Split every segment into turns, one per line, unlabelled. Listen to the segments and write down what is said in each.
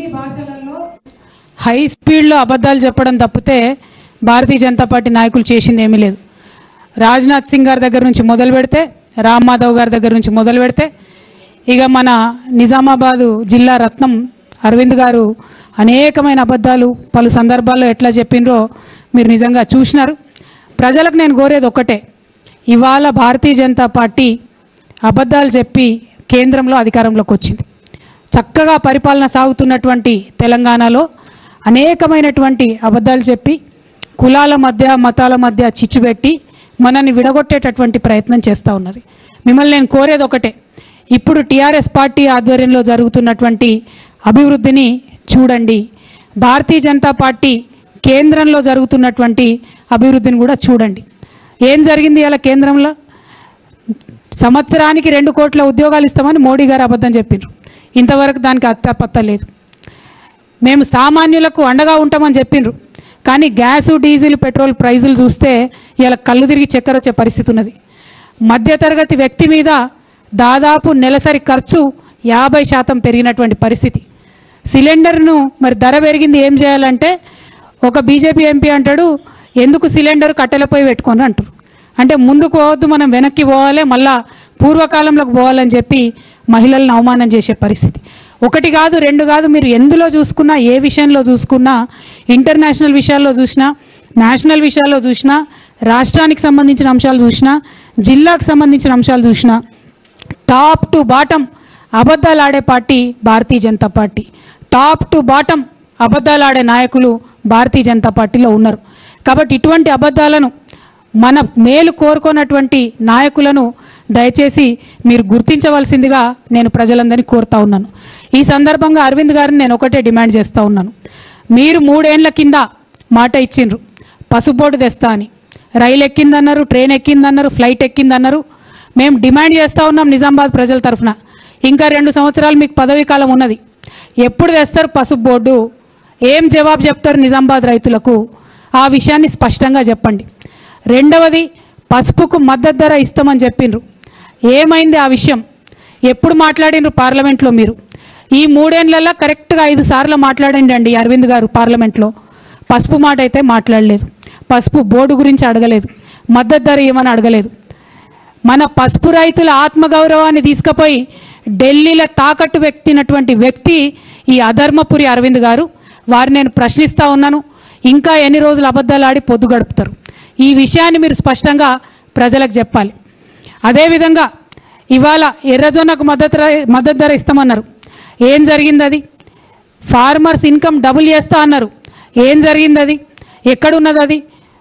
అన్ని భాషలలో హై స్పీడ్లో అబద్ధాలు చెప్పడం తప్పితే భారతీయ జనతా పార్టీ నాయకులు చేసింది ఏమీ లేదు రాజ్నాథ్ సింగ్ గారి దగ్గర నుంచి మొదలు పెడితే రామ్ మాధవ్ గారి దగ్గర నుంచి మొదలు పెడితే ఇక మన నిజామాబాదు జిల్లా రత్నం అరవింద్ గారు అనేకమైన అబద్ధాలు పలు సందర్భాల్లో ఎట్లా చెప్పిండ్రో మీరు నిజంగా చూసినారు ప్రజలకు నేను కోరేది ఒక్కటే ఇవాళ భారతీయ జనతా పార్టీ అబద్ధాలు చెప్పి కేంద్రంలో అధికారంలోకి వచ్చింది చక్కగా పరిపాలన సాగుతున్నటువంటి తెలంగాణలో అనేకమైనటువంటి అబద్ధాలు చెప్పి కులాల మధ్య మతాల మధ్య చిచ్చుపెట్టి మనల్ని విడగొట్టేటటువంటి ప్రయత్నం చేస్తూ ఉన్నది మిమ్మల్ని నేను కోరేది ఒకటే ఇప్పుడు టీఆర్ఎస్ పార్టీ ఆధ్వర్యంలో జరుగుతున్నటువంటి అభివృద్ధిని చూడండి భారతీయ జనతా పార్టీ కేంద్రంలో జరుగుతున్నటువంటి అభివృద్ధిని కూడా చూడండి ఏం జరిగింది ఇలా కేంద్రంలో సంవత్సరానికి రెండు కోట్ల ఉద్యోగాలు ఇస్తామని మోడీ గారు అబద్ధం చెప్పిండ్రు ఇంతవరకు దానికి అత్తపత్త లేదు మేము సామాన్యులకు అండగా ఉంటామని చెప్పిండ్రు కానీ గ్యాసు డీజిల్ పెట్రోల్ ప్రైజులు చూస్తే ఇలా కళ్ళు తిరిగి చక్కెర వచ్చే పరిస్థితి ఉన్నది మధ్యతరగతి వ్యక్తి మీద దాదాపు నెలసరి ఖర్చు యాభై శాతం పెరిగినటువంటి పరిస్థితి సిలిండర్ను మరి ధర పెరిగింది ఏం చేయాలంటే ఒక బీజేపీ ఎంపీ అంటాడు ఎందుకు సిలిండర్ కట్టెలపై పెట్టుకొని అంటారు అంటే ముందుకు పోవద్దు మనం వెనక్కి పోవాలి మళ్ళా పూర్వకాలంలోకి పోవాలని చెప్పి మహిళలను అవమానం చేసే పరిస్థితి ఒకటి కాదు రెండు కాదు మీరు ఎందులో చూసుకున్నా ఏ విషయంలో చూసుకున్నా ఇంటర్నేషనల్ విషయాల్లో చూసినా నేషనల్ విషయాల్లో చూసినా రాష్ట్రానికి సంబంధించిన అంశాలు చూసినా జిల్లాకు సంబంధించిన అంశాలు చూసినా టాప్ టు బాటం అబద్ధాలు ఆడే party Bharatiya Janata Party top to bottom అబద్ధాలు ఆడే నాయకులు భారతీయ జనతా పార్టీలో ఉన్నారు కాబట్టి ఇటువంటి అబద్ధాలను మన మేలు కోరుకున్నటువంటి నాయకులను దయచేసి మీరు గుర్తించవలసిందిగా నేను ప్రజలందరినీ కోరుతా ఉన్నాను ఈ సందర్భంగా అరవింద్ గారిని నేను ఒకటే డిమాండ్ చేస్తూ ఉన్నాను మీరు మూడేండ్ల కింద మాట ఇచ్చిండ్రు పసుబోర్డు తెస్తా అని రైలు ఎక్కిందన్నారు ట్రైన్ ఎక్కిందన్నారు ఫ్లైట్ ఎక్కిందన్నారు మేము డిమాండ్ చేస్తూ ఉన్నాం నిజామాబాద్ ప్రజల తరఫున ఇంకా రెండు సంవత్సరాలు మీకు పదవీ కాలం ఉన్నది ఎప్పుడు తెస్తారు పసుపు బోర్డు ఏం జవాబు చెప్తారు నిజామాబాద్ రైతులకు ఆ విషయాన్ని స్పష్టంగా చెప్పండి రెండవది పసుపుకు మద్దతు ధర ఇస్తామని చెప్పిండ్రు ఏమైంది ఆ విషయం ఎప్పుడు మాట్లాడిండ్రు పార్లమెంట్లో మీరు ఈ మూడేళ్లలో కరెక్ట్గా ఐదు సార్లు మాట్లాడండి అండి అరవింద్ గారు పార్లమెంట్లో పసుపు మాట అయితే మాట్లాడలేదు పసుపు బోర్డు గురించి అడగలేదు మద్దతు ధర ఏమని అడగలేదు మన పసుపు రైతుల ఆత్మగౌరవాన్ని తీసుకుపోయి ఢిల్లీలో తాకట్టు పెట్టినటువంటి వ్యక్తి ఈ అధర్మపురి అరవింద్ గారు వారిని నేను ప్రశ్నిస్తూ ఉన్నాను ఇంకా ఎన్ని రోజులు అబద్ధాలు ఆడి పొద్దు గడుపుతారు ఈ విషయాన్ని మీరు స్పష్టంగా ప్రజలకు చెప్పాలి అదేవిధంగా ఇవాళ ఎర్రజొన్నకు మద్దతు ర- మద్దతు ధర ఇస్తామన్నారు ఏం జరిగింది అది ఫార్మర్స్ ఇన్కమ్ డబుల్ చేస్తా అన్నారు ఏం జరిగింది అది ఎక్కడున్నది అది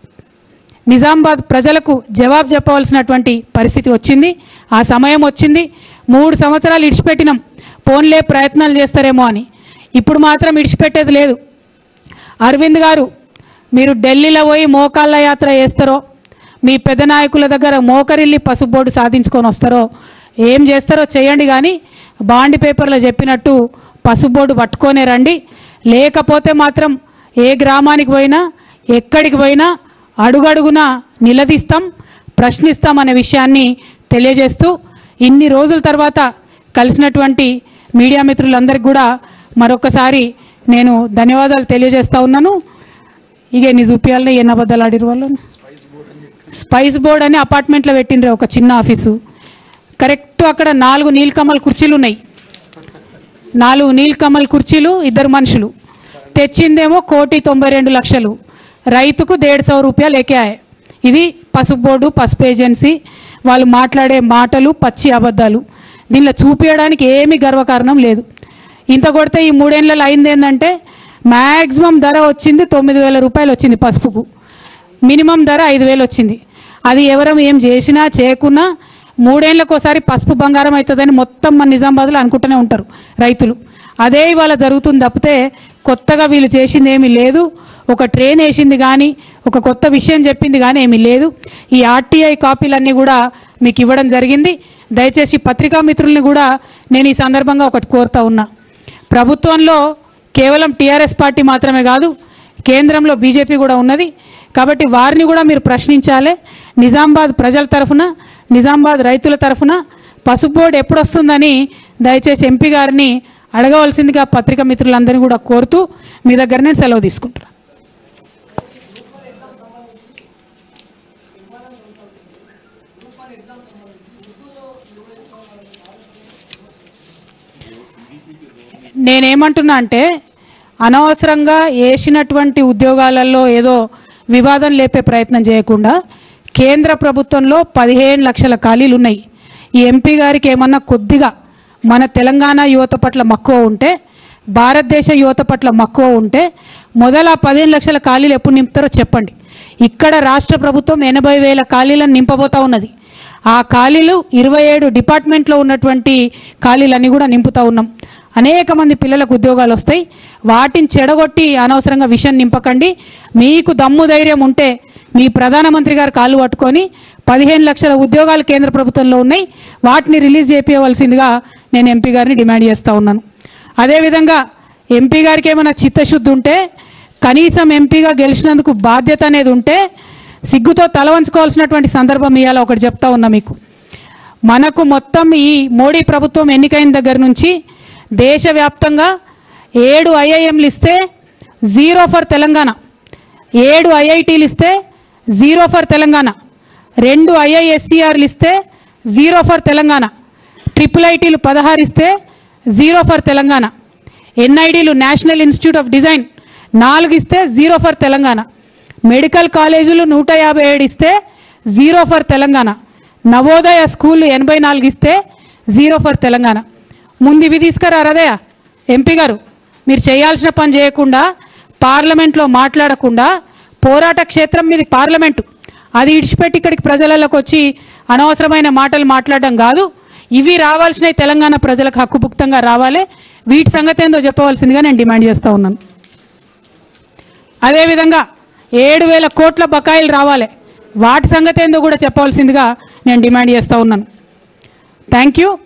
నిజామాబాద్ ప్రజలకు జవాబు చెప్పవలసినటువంటి పరిస్థితి వచ్చింది ఆ సమయం వచ్చింది మూడు సంవత్సరాలు ఇడిచిపెట్టినాం పోన్లే ప్రయత్నాలు చేస్తారేమో అని ఇప్పుడు మాత్రం ఇడిచిపెట్టేది లేదు అరవింద్ గారు మీరు ఢిల్లీలో పోయి మోకాళ్ళ యాత్ర చేస్తారో మీ పెద్ద నాయకుల దగ్గర మోకరిల్లి పసుపు బోర్డు సాధించుకొని వస్తారో ఏం చేస్తారో చేయండి కానీ బాండి పేపర్లో చెప్పినట్టు పసుపు బోర్డు పట్టుకొనే రండి లేకపోతే మాత్రం ఏ గ్రామానికి పోయినా ఎక్కడికి పోయినా అడుగడుగునా నిలదీస్తాం ప్రశ్నిస్తాం అనే విషయాన్ని తెలియజేస్తూ ఇన్ని రోజుల తర్వాత కలిసినటువంటి మీడియా మిత్రులందరికీ కూడా మరొకసారి నేను ధన్యవాదాలు తెలియజేస్తా ఉన్నాను ఇక ఎన్ని చూపించాలని ఎన్ని అబద్ధాలు ఆడిరు వాళ్ళు స్పైస్ బోర్డ్ అని అపార్ట్మెంట్లో పెట్టిండ్రు ఒక చిన్న ఆఫీసు కరెక్ట్ అక్కడ నాలుగు నీలకమల్ కుర్చీలు ఉన్నాయి నాలుగు నీలకమల్ కుర్చీలు ఇద్దరు మనుషులు తెచ్చిందేమో కోటి తొంభై రెండు లక్షలు రైతుకు దేడు సౌ రూపాయలు ఎక్కాయి ఇది పసుపు బోర్డు పసుపు ఏజెన్సీ వాళ్ళు మాట్లాడే మాటలు పచ్చి అబద్ధాలు దీనిలో చూపించడానికి ఏమీ గర్వకారణం లేదు ఇంత కొడితే ఈ మూడేళ్ళలో అయింది ఏంటంటే మ్యాక్సిమం ధర వచ్చింది తొమ్మిది వేల రూపాయలు వచ్చింది పసుపుకు మినిమం ధర ఐదు వేలు వచ్చింది అది ఎవరం ఏం చేసినా చేయకున్నా మూడేళ్ళకి ఒకసారి పసుపు బంగారం అవుతుందని మొత్తం మన నిజామాబాద్లో అనుకుంటూనే ఉంటారు రైతులు అదే ఇవాళ జరుగుతుంది తప్పితే కొత్తగా వీళ్ళు చేసింది ఏమీ లేదు ఒక ట్రైన్ వేసింది కానీ ఒక కొత్త విషయం చెప్పింది కానీ ఏమీ లేదు ఈ ఆర్టీఐ కాపీలన్నీ కూడా మీకు ఇవ్వడం జరిగింది దయచేసి పత్రికా మిత్రుల్ని కూడా నేను ఈ సందర్భంగా ఒకటి కోరుతా ఉన్నా ప్రభుత్వంలో కేవలం టీఆర్ఎస్ పార్టీ మాత్రమే కాదు కేంద్రంలో బీజేపీ కూడా ఉన్నది కాబట్టి వారిని కూడా మీరు ప్రశ్నించాలి నిజామాబాద్ ప్రజల తరఫున నిజామాబాద్ రైతుల తరఫున పసుపు బోర్డు ఎప్పుడు వస్తుందని దయచేసి ఎంపీ గారిని అడగవలసిందిగా పత్రికా మిత్రులందరినీ కూడా కోరుతూ మీ దగ్గర నేను సెలవు తీసుకుంటున్నాను నేనేమంటున్నా అంటే అనవసరంగా వేసినటువంటి ఉద్యోగాలలో ఏదో వివాదం లేపే ప్రయత్నం చేయకుండా కేంద్ర ప్రభుత్వంలో పదిహేను లక్షల ఖాళీలు ఉన్నాయి ఈ ఎంపీ గారికి ఏమన్నా కొద్దిగా మన తెలంగాణ యువత పట్ల మక్కువ ఉంటే భారతదేశ యువత పట్ల మక్కువ ఉంటే మొదల ఆ పదిహేను లక్షల ఖాళీలు ఎప్పుడు నింపుతారో చెప్పండి ఇక్కడ రాష్ట్ర ప్రభుత్వం ఎనభై వేల ఖాళీలను నింపబోతా ఉన్నది ఆ ఖాళీలు ఇరవై ఏడు డిపార్ట్మెంట్లో ఉన్నటువంటి ఖాళీలన్నీ కూడా నింపుతా ఉన్నాం అనేక మంది పిల్లలకు ఉద్యోగాలు వస్తాయి వాటిని చెడగొట్టి అనవసరంగా విషయం నింపకండి మీకు దమ్ము ధైర్యం ఉంటే మీ ప్రధానమంత్రి గారు కాళ్ళు పట్టుకొని పదిహేను లక్షల ఉద్యోగాలు కేంద్ర ప్రభుత్వంలో ఉన్నాయి వాటిని రిలీజ్ చేపించవలసిందిగా నేను ఎంపీ గారిని డిమాండ్ చేస్తూ ఉన్నాను అదేవిధంగా ఎంపీ గారికి ఏమైనా చిత్తశుద్ధి ఉంటే కనీసం ఎంపీగా గెలిచినందుకు బాధ్యత అనేది ఉంటే సిగ్గుతో తల వంచుకోవాల్సినటువంటి సందర్భం ఇవాళ ఒకటి చెప్తా ఉన్నా మీకు మనకు మొత్తం ఈ మోడీ ప్రభుత్వం ఎన్నికైన దగ్గర నుంచి దేశవ్యాప్తంగా ఏడు ఐఐఎంలు ఇస్తే జీరో ఫర్ తెలంగాణ ఏడు ఐఐటీలు ఇస్తే జీరో ఫర్ తెలంగాణ రెండు ఐఐఎస్సిఆర్లు ఇస్తే జీరో ఫర్ తెలంగాణ ట్రిపుల్ ఐటీలు పదహారు ఇస్తే జీరో ఫర్ తెలంగాణ ఎన్ఐడీలు నేషనల్ ఇన్స్టిట్యూట్ ఆఫ్ డిజైన్ నాలుగు ఇస్తే జీరో ఫర్ తెలంగాణ మెడికల్ కాలేజీలు నూట యాభై ఏడు ఇస్తే zero for Telangana Navodaya school ఎనభై నాలుగు ఇస్తే జీరో ఫర్ తెలంగాణ ముందు ఇవి తీసుకురారదయా ఎంపీ గారు మీరు చేయాల్సిన పని చేయకుండా పార్లమెంట్లో మాట్లాడకుండా పోరాట క్షేత్రం మీది పార్లమెంటు అది ఇడిచిపెట్టి ఇక్కడికి ప్రజలలోకి వచ్చి అనవసరమైన మాటలు మాట్లాడడం కాదు ఇవి రావాల్సినవి తెలంగాణ ప్రజలకు హక్కుభుక్తంగా రావాలి వీటి సంగతి ఏందో చెప్పవలసిందిగా నేను డిమాండ్ చేస్తూ ఉన్నాను అదేవిధంగా ఏడు వేల కోట్ల బకాయిలు రావాలి వాటి సంగతి ఏందో కూడా చెప్పవలసిందిగా నేను డిమాండ్ చేస్తూ ఉన్నాను థ్యాంక్ యూ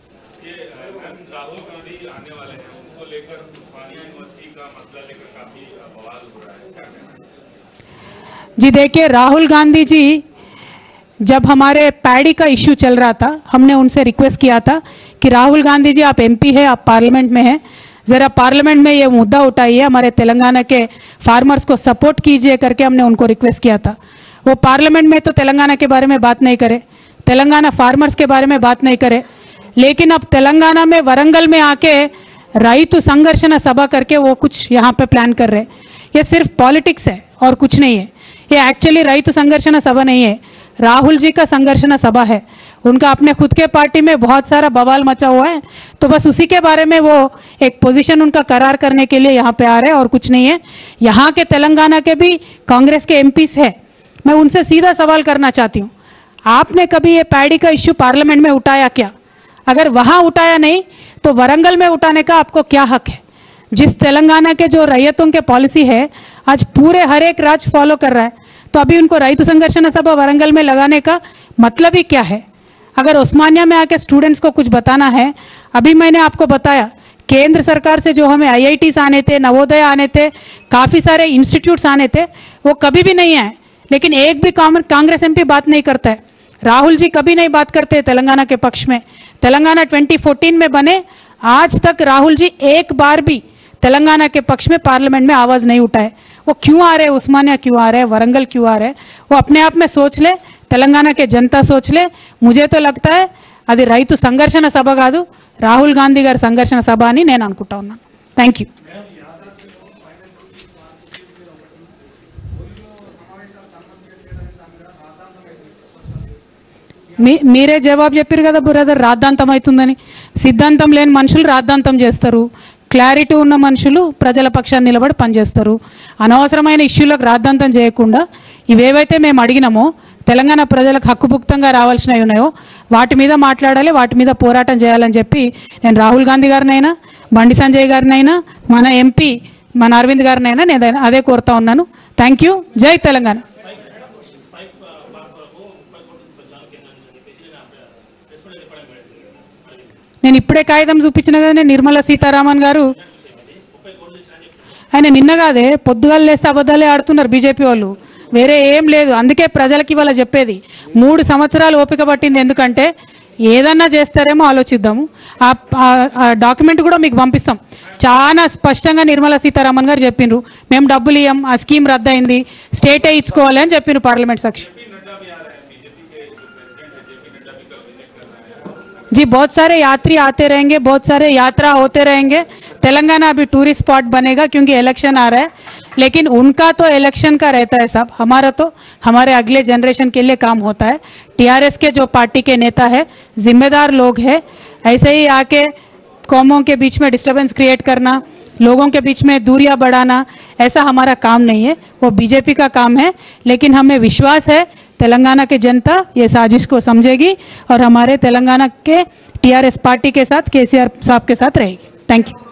जी देखिए राहुल गांधी जी जब हमारे पैडी का इश्यू चल रहा था हमने उनसे रिक्वेस्ट किया था कि राहुल गांधी जी आप एमपी है आप पार्लियामेंट में हैं ज़रा पार्लियामेंट में ये मुद्दा उठाइए हमारे तेलंगाना के फार्मर्स को सपोर्ट कीजिए करके हमने उनको रिक्वेस्ट किया था वो पार्लियामेंट में तो तेलंगाना के बारे में बात नहीं करे तेलंगाना फार्मर्स के बारे में बात नहीं करे लेकिन अब तेलंगाना में वरंगल में आके राइतु संघर्षण सभा करके वो कुछ यहाँ पे प्लान कर रहे हैं ये सिर्फ पॉलिटिक्स है और कुछ नहीं है ये एक्चुअली రైతు संघर्षण सभा नहीं है राहुल जी का संघर्षण सभा है उनका अपने खुद के पार्टी में बहुत सारा बवाल मचा हुआ है तो बस उसी के बारे में वो एक पोजीशन उनका करार करने के लिए यहाँ पे आ रहे हैं और कुछ नहीं है यहाँ के तेलंगाना के भी कांग्रेस के एमपीस है मैं उनसे सीधा सवाल करना चाहती हूँ आपने कभी ये पैडी का इश्यू पार्लियामेंट में उठाया क्या अगर वहाँ उठाया नहीं तो वरंगल में उठाने का आपको क्या हक है जिस तेलंगाना के जो रैयतों के पॉलिसी है आज पूरे हर एक राज्य फॉलो कर रहा है तो अभी उनको रईतु संघर्षण सभा वरंगल में लगाने का मतलब ही क्या है अगर उस्मानिया में आके स्टूडेंट्स को कुछ बताना है अभी मैंने आपको बताया केंद्र सरकार से जो हमें आई आने थे नवोदय आने थे काफ़ी सारे इंस्टीट्यूट्स आने थे वो कभी भी नहीं आए लेकिन एक भी कांग्र- कांग्रेस एमपी बात नहीं करता है राहुल जी कभी नहीं बात करते तेलंगाना के पक्ष में तेलंगाना 2014 में बने आज तक राहुल जी एक बार भी तेलंगाना के पक्ष में पार्लियामेंट में आवाज नहीं उठाए वो क्यों आ रहे हैं उस्मानिया क्यों आ रहे हैं वरंगल क्यों आ रहे हैं वो अपने आप में सोच ले తెలంగాణ के जनता सोच ले मुझे तो लगता है అది రైతు సంఘర్షణ సభ కాదు రాహుల్ గాంధీ గారి సంఘర్షణ సభ అని నేను అనుకుంటా ఉన్నాను థ్యాంక్ యూ మీ మీరే జవాబు చెప్పారు కదా బ్రదర్ రాద్ధాంతం అవుతుందని సిద్ధాంతం లేని మనుషులు రాద్ధాంతం చేస్తారు క్లారిటీ ఉన్న మనుషులు ప్రజల పక్షాన్ని నిలబడి పనిచేస్తారు అనవసరమైన ఇష్యూలకు రాద్ధాంతం చేయకుండా ఇవేవైతే మేము అడిగినామో తెలంగాణ ప్రజలకు హక్కుభుక్తంగా రావాల్సినవి ఉన్నాయో వాటి మీద మాట్లాడాలి వాటి మీద పోరాటం చేయాలని చెప్పి నేను రాహుల్ గాంధీ గారినైనా బండి సంజయ్ గారినైనా మన ఎంపీ మన అరవింద్ గారినైనా నేను అదే కోరుతా ఉన్నాను థ్యాంక్ యూ జై తెలంగాణ నేను ఇప్పుడే కాగితం చూపించిన కదా నేను నిర్మలా సీతారామన్ గారు ఆయన నిన్న కాదే పొద్దుగాలు లేస్తే అబద్ధాలే ఆడుతున్నారు బీజేపీ వాళ్ళు వేరే ఏం లేదు అందుకే ప్రజలకి ఇవాళ చెప్పేది మూడు సంవత్సరాలు ఓపిక పట్టింది ఎందుకంటే ఏదన్నా చేస్తారేమో ఆలోచిద్దాము ఆ ఆ- ఆ డాక్యుమెంట్ కూడా మీకు పంపిస్తాం చాలా స్పష్టంగా నిర్మలా సీతారామన్ గారు చెప్పిండ్రు మేము డబ్బులు ఇవ్వం ఆ స్కీమ్ రద్దయింది స్టేటే ఇచ్చుకోవాలి అని చెప్పిండ్రు పార్లమెంట్ సాక్షి जी बहुत सारे यात्री आते रहेंगे बहुत सारे यात्रा होते रहेंगे तेलंगाना अभी टूरिस्ट स्पॉट बनेगा क्योंकि इलेक्शन आ रहा है लेकिन उनका तो इलेक्शन का रहता है साहब हमारा तो हमारे अगले जनरेशन के लिए काम होता है टीआरएस के जो पार्टी के नेता है जिम्मेदार लोग हैं ऐसे ही आके कौमों के बीच में डिस्टरबेंस क्रिएट करना लोगों के बीच में दूरियां बढ़ाना ऐसा हमारा काम नहीं है वो बीजेपी का काम है लेकिन हमें विश्वास है तेलंगाना की जनता ये साजिश को समझेगी और हमारे तेलंगाना के टीआरएस पार्टी के साथ केसीआर साहब के साथ रहेगी थैंक यू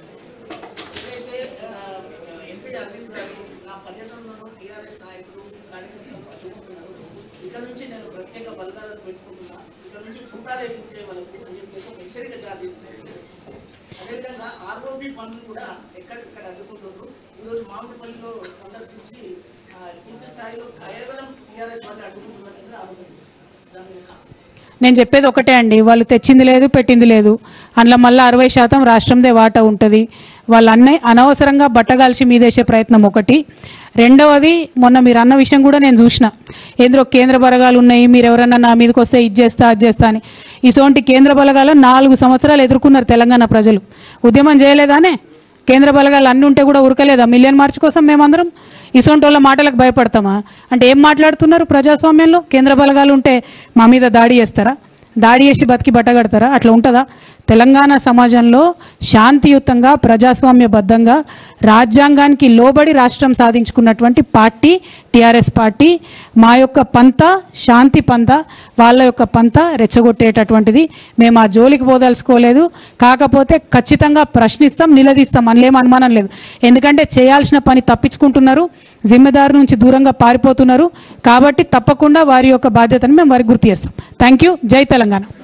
ఎంపీ అరవింద్ గారు నా పర్యటనలో టీఆర్ఎస్ నాయకులు కార్యకర్తలు చెబుతున్నారు ఇక నుంచి నేను ప్రత్యేక బలగాలను పెట్టుకుంటున్నా ఇక నుంచి కూటాలు ఎదుర్కొనే వరకు అని చెప్పేసి ఒక హెచ్చరిక జారీ చేస్తున్నారు అదేవిధంగా ఆర్ఓబి పనులు కూడా ఎక్కడిక్కడ అడ్డుకుంటున్నారు ఈరోజు మామిడిపల్లిలో సందర్శించి ఆ, పూర్తి స్థాయిలో కేవలం టీఆర్ఎస్ వాళ్ళు అడ్డుకుంటున్నారని ఆరోపించారు దాని మీద
నేను చెప్పేది ఒకటే అండి వాళ్ళు తెచ్చింది లేదు పెట్టింది లేదు అందులో మళ్ళీ అరవై శాతం రాష్ట్రందే వాటా ఉంటుంది వాళ్ళు అన్నీ అనవసరంగా బట్టగాల్చి మీదేసే ప్రయత్నం ఒకటి రెండవది మొన్న మీరు అన్న విషయం కూడా నేను చూసిన ఏంద్రో కేంద్ర బలగాలు ఉన్నాయి మీరు ఎవరన్నా నా మీదకి వస్తే ఇది చేస్తా అది చేస్తా అని ఇటువంటి కేంద్ర బలగాలు నాలుగు సంవత్సరాలు ఎదుర్కొన్నారు తెలంగాణ ప్రజలు ఉద్యమం చేయలేదానే కేంద్ర బలగాలు అన్నీ ఉంటే కూడా ఉరకలేదా మిలియన్ మార్చ్ కోసం మేమందరం ఇసొంటి వాళ్ళ మాటలకు భయపడతామా అంటే ఏం మాట్లాడుతున్నారు ప్రజాస్వామ్యంలో కేంద్ర బలగాలు ఉంటే మా మీద దాడి చేస్తారా దాడి చేసి బతికి బట్టగడతారా అట్లా ఉంటుందా తెలంగాణ సమాజంలో శాంతియుతంగా ప్రజాస్వామ్యబద్ధంగా రాజ్యాంగానికి లోబడి రాష్ట్రం సాధించుకున్నటువంటి పార్టీ టీఆర్ఎస్ పార్టీ మా యొక్క పంత శాంతి పంత వాళ్ళ యొక్క పంత రెచ్చగొట్టేటటువంటిది మేము ఆ జోలికి పోదలుచుకోలేదు కాకపోతే ఖచ్చితంగా ప్రశ్నిస్తాం నిలదీస్తాం అందులో అనుమానం లేదు ఎందుకంటే చేయాల్సిన పని తప్పించుకుంటున్నారు జిమ్మెదారు నుంచి దూరంగా పారిపోతున్నారు కాబట్టి తప్పకుండా వారి యొక్క బాధ్యతను మేము వారికి గుర్తు చేస్తాం థ్యాంక్ యూ జై తెలంగాణ